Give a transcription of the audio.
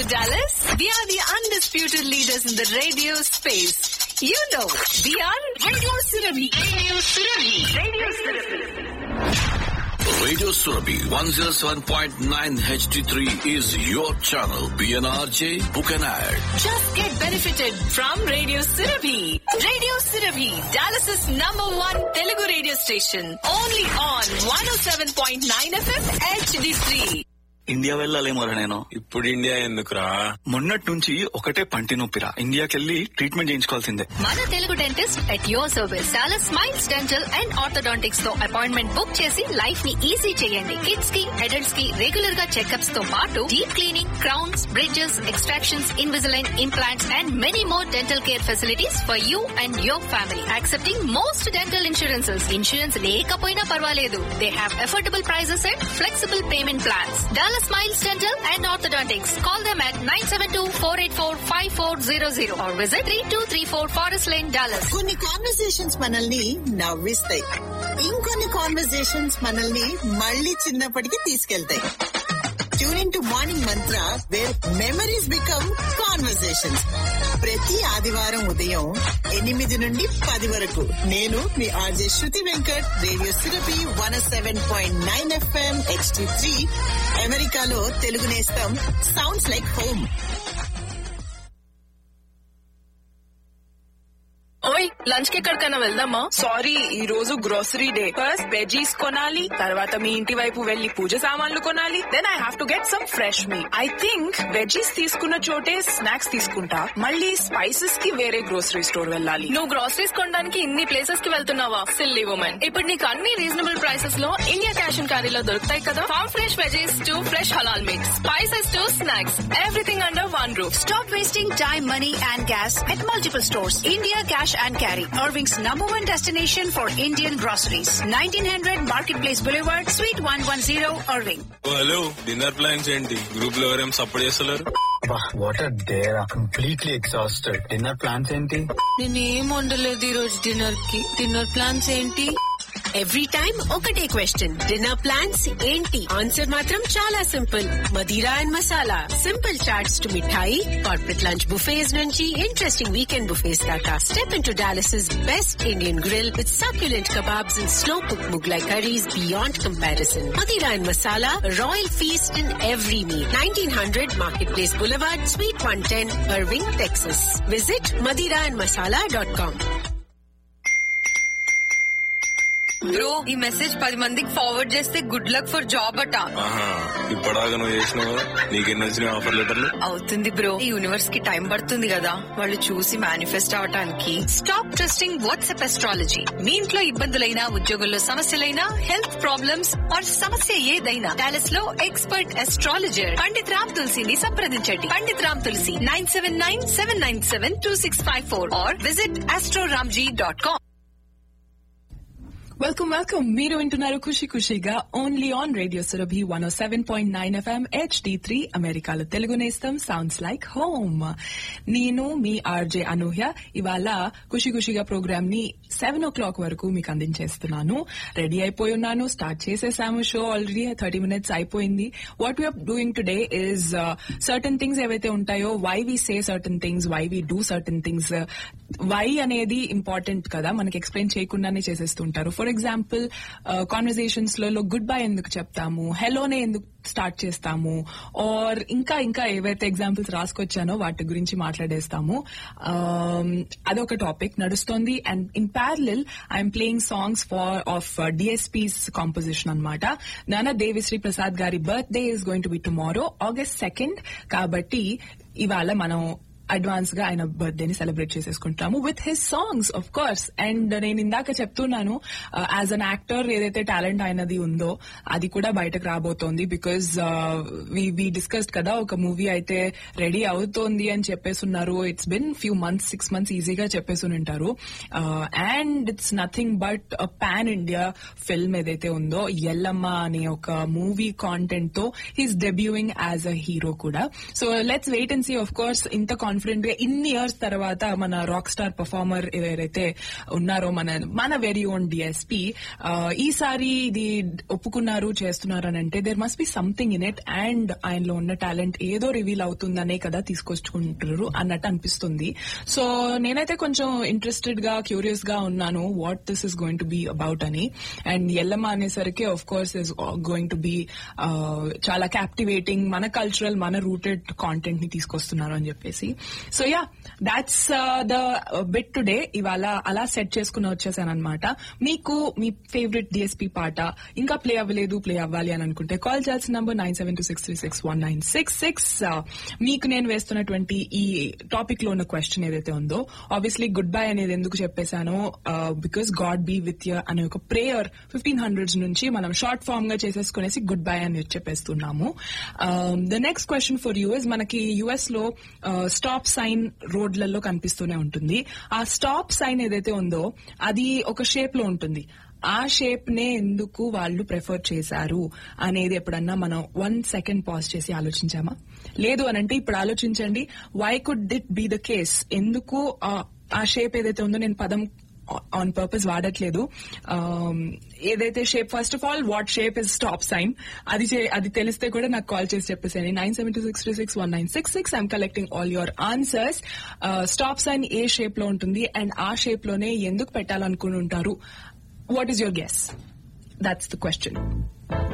Dallas? We are the undisputed leaders in the radio space. You know, we are Radio Surabhi. Radio Surabhi. Radio Surabhi. Radio Surabhi 107.9 HD3 is your channel. PNRJ Book and Ad. Just get benefited from Radio Surabhi. Radio Surabhi, Dallas's number one Telugu radio station. Only on 107.9 FM HD3. India వెళ్ళాలేమోరా నేను ఇప్పుడు India ఎందుకురా మొన్నటి నుంచి ఒకటే పంటి నొప్పిరా ఇండియాకెళ్ళి treatment చేయించుకోవాల్సిందే మన Telugu dentist at your service చాలా స్మైల్స్ డెంటల్ అండ్ ఆర్థోడాంటిక్స్ తో అపాయింట్మెంట్ బుక్ చేసి లైఫ్ ని ఈజీ చేయండి కిడ్స్ కి అడల్ట్స్ కి రెగ్యులర్ గా చెకప్స్ తో పాటు deep cleaning crowns bridges extractions Invisalign implants and many more dental care facilities for you and your family accepting most dental insurances insurance లేకపోయినా పర్వాలేదు they have affordable prices and flexible payment plans Dollar Smiles Dental and Orthodontics call them at nine seven two four eight four five four zero zero or visit three two three four Forest Lane dollar కొన్ని conversations మనల్ని నవ్విస్తాయి ఇంకొన్ని conversations మనల్ని మళ్ళీ చిన్నప్పటికి తీసుకెళ్తాయి tune to morning mantra where memories become conversations ప్రతి ఆదివారం ఉదయం ఎనిమిది నుండి పది వరకు నేను మీ RJ Shruti Venkat radio Surabhi one seven point nine FM HD three అమెరికాలో తెలుగు నేస్తం సౌండ్స్ లైక్ హోమ్ ఓయ్ లంచ్ కి ఎక్కడికైనా వెళ్దామా సారీ ఈ రోజు గ్రోసరీ డే ఫస్ట్ వెజీస్ కొనాలి తర్వాత మీ ఇంటి వైపు వెళ్లి పూజ సామాన్లు కొనాలి then I have to get some fresh me I think veggies తీసుకున్న చోటే స్నాక్స్ తీసుకుంటా మళ్ళీ స్పైసెస్ కి వేరే గ్రోసరీ స్టోర్ వెళ్ళాలి నువ్వు గ్రోసరీస్ కొనడానికి ఇన్ని ప్లేసెస్ కి వెళ్తున్నావా సిల్లీ ఉమెన్ ఇప్పుడు నీకు అన్ని రీజనబుల్ ప్రైసెస్ లో ఇండియా క్యాష్ అండ్ క్యారీలో దొరుకుతాయి కదా farm fresh veggies to fresh halal mix spices to snacks everything under one roof Stop wasting time, money, and gas at multiple stores. India Cash and Carry, Irving's number one destination for Indian groceries. 1900 Marketplace Boulevard, Suite 110, Irving. Hello dinner plans ఏంటి group లో ఎవరేం support చేస్తలేరు what are there completely exhausted dinner plans ఏంటి నేనేం వండలేదు ఈ రోజు dinner కి డిన్నర్ ప్లాన్స్ ఏంటి ఎవ్రీ టైం ఒకటే క్వశ్చన్ డిన్నర్ ప్లాన్స్ ఏంటి ఆన్సర్ మాత్రం చాలా simple Madira and Masala simple chaats to mithai corporate lunch buffets నుంచి ఇంట్రెస్టింగ్ వీకెండ్ బుఫేస్ దాకా step in to Dallas best Indian grill with succulent kebabs and slow cooked Mughlai curries beyond comparison. Madira and Masala, a royal feast in every meal. 1900 Marketplace Boulevard, Suite 110, Irving, Texas. Visit madiraandmasala.com. Bro ఈ message పది మందికి forward చేస్తే good luck for job అట ఆహా ఇప్పటిదాకా నువ్వు చేసినావు నీకెన్ని వచ్చినాయి ఆఫర్ లెటర్లు అవుతుంది బ్రో ఈ యూనివర్స్ కి టైం పడుతుంది కదా వాళ్ళు చూసి మేనిఫెస్ట్ అవటానికి స్టాప్ ట్రస్టింగ్ వాట్సాప్ ఎస్ట్రాలజీ మీ ఇంట్లో ఇబ్బందులైనా ఉద్యోగంలో సమస్యలైనా హెల్త్ ప్రాబ్లమ్స్ ఆర్ సమస్య ఏదైనా డాలస్ లో ఎక్స్పర్ట్ ఎస్ట్రాలజర్ పండిత్ రామ్ తులసిని సంప్రదించండి Pandit Ram Tulasi nine seven nine seven nine seven two six five four or visit AstroRamji dot com welcome welcome మీరు వింటున్నారు ఖుషి ఖుషిగా only on radio Surabhi one seven point nine FM HD three అమెరికాలో తెలుగు నేస్తం సౌండ్స్ లైక్ హోమ్ నేను మీ RJ Anuhya ఇవాళ ఖుషి ఖుషిగా ప్రోగ్రామ్ ని సెవెన్ ఓ క్లాక్ వరకు మీకు అందించేస్తున్నాను రెడీ అయిపోయి ఉన్నాను స్టార్ట్ చేసేసాము షో ఆల్రెడీ థర్టీ మినిట్స్ అయిపోయింది what we're doing today is certain things ఏవైతే ఉంటాయో why we say certain things why we do certain things why అనేది ఇంపార్టెంట్ కదా మనకి ఎక్స్ప్లెయిన్ చేయకుండానే చేసేస్తుంటారు ఫర్ ఎగ్జాంపుల్ కాన్వర్జేషన్స్ లలో గుడ్ బై ఎందుకు చెప్తాము హెలోనే ఎందుకు స్టార్ట్ చేస్తాము ఆర్ ఇంకా ఇంకా ఏవైతే ఎగ్జాంపుల్స్ రాసుకొచ్చానో వాటి గురించి మాట్లాడేస్తాము Um, అదొక టాపిక్ నడుస్తోంది and in parallel I'm playing songs for of DSP's composition అనమాట నానా దేవిశ్రీ ప్రసాద్ గారి birthday is going to be tomorrow August second కాబట్టి ఇవాళ మనం అడ్వాన్స్ గా ఆయన బర్త్డేని సెలబ్రేట్ చేసేసుకుంటాము with his songs of course and నేను ఇందాక చెప్తున్నాను యాజ్ అన్ యాక్టర్ ఏదైతే టాలెంట్ ఆయనది ఉందో అది కూడా బయటకు రాబోతోంది బికాజ్ వి డిస్కస్డ్ కదా ఒక మూవీ అయితే రెడీ అవుతోంది అని చెప్పేసి ఉన్నారు it's been few months six months ఈజీగా చెప్పేసి ఉంటారు and it's nothing but pan India film ఏదైతే ఉందో ఎల్లమ్మ అనే ఒక మూవీ కాంటెంట్ తో he's debuting as a hero కూడా so let's wait and see of course ఇంత కాన్ఫిడెన్స్ కాన్ఫిడెంట్ గా ఇన్ని ఇయర్స్ తర్వాత మన రాక్ స్టార్ పర్ఫార్మర్ ఎవరైతే ఉన్నారో మన మన వెరీ ఓన్ డిఎస్పీ ఈసారి ఇది ఒప్పుకున్నారు చేస్తున్నారు అని అంటే there must be something in it and ఆయనలో ఉన్న టాలెంట్ ఏదో రివీల్ అవుతుందనే కదా తీసుకొచ్చుకుంటారు అన్నట్టు అనిపిస్తుంది సో నేనైతే కొంచెం ఇంట్రెస్టెడ్ గా క్యూరియస్ గా ఉన్నాను what this is going to be about అని అండ్ ఎల్లమ్మ అనేసరికి of course is going to be చాలా క్యాప్టివేటింగ్ మన కల్చరల్ మన రూటెడ్ కాంటెంట్ ని తీసుకొస్తున్నారు అని చెప్పేసి so yeah that's the bit today ఇవాళ అలా సెట్ చేసుకుని వచ్చేసాను అనమాట మీకు మీ ఫేవరెట్ డిఎస్పీ పాట ఇంకా ప్లే అవ్వలేదు ప్లే అవ్వాలి అని అనుకుంటే కాల్ చేయాల్సిన number nine seven two six three six one nine six six మీకు నేను వేస్తున్నటువంటి ఈ టాపిక్ లో ఉన్న క్వశ్చన్ ఏదైతే ఉందో ఆబ్వియస్లీ గుడ్ బై అనేది ఎందుకు చెప్పేశానో because God be with ye అనే ఒక ప్రేయర్ ఫిఫ్టీన్ హండ్రెడ్స్ నుంచి మనం షార్ట్ ఫామ్ గా చేసేసుకునేసి గుడ్ బై అని చెప్పేస్తున్నాము the next question for you is మనకి యుఎస్ లో స్టాప్ సైన్ రోడ్లలో కనిపిస్తూనే ఉంటుంది ఆ స్టాప్ సైన్ ఏదైతే ఉందో అది ఒక షేప్ లో ఉంటుంది ఆ షేప్ నే ఎందుకు వాళ్ళు ప్రిఫర్ చేశారు అనేది ఎప్పుడన్నా మనం వన్ సెకండ్ పాజ్ చేసి ఆలోచించామా లేదు అని అంటే ఇప్పుడు ఆలోచించండి why could that be the case ఎందుకు ఆ- ఆ షేప్ ఏదైతే ఉందో నేను పదం ఆన్ పర్పస్ వాడట్లేదు Um, ఏదైతే shape first of all what shape is stop sign అది చే- అది తెలిస్తే కూడా నాకు కాల్ చేసి చెప్పేసాను nine seven two six two six one nine six six I'm collecting all your answers stop sign ఏ షేప్ లో ఉంటుంది అండ్ ఆ షేప్ లోనే ఎందుకు పెట్టాలనుకుని ఉంటారు what is your guess that's the question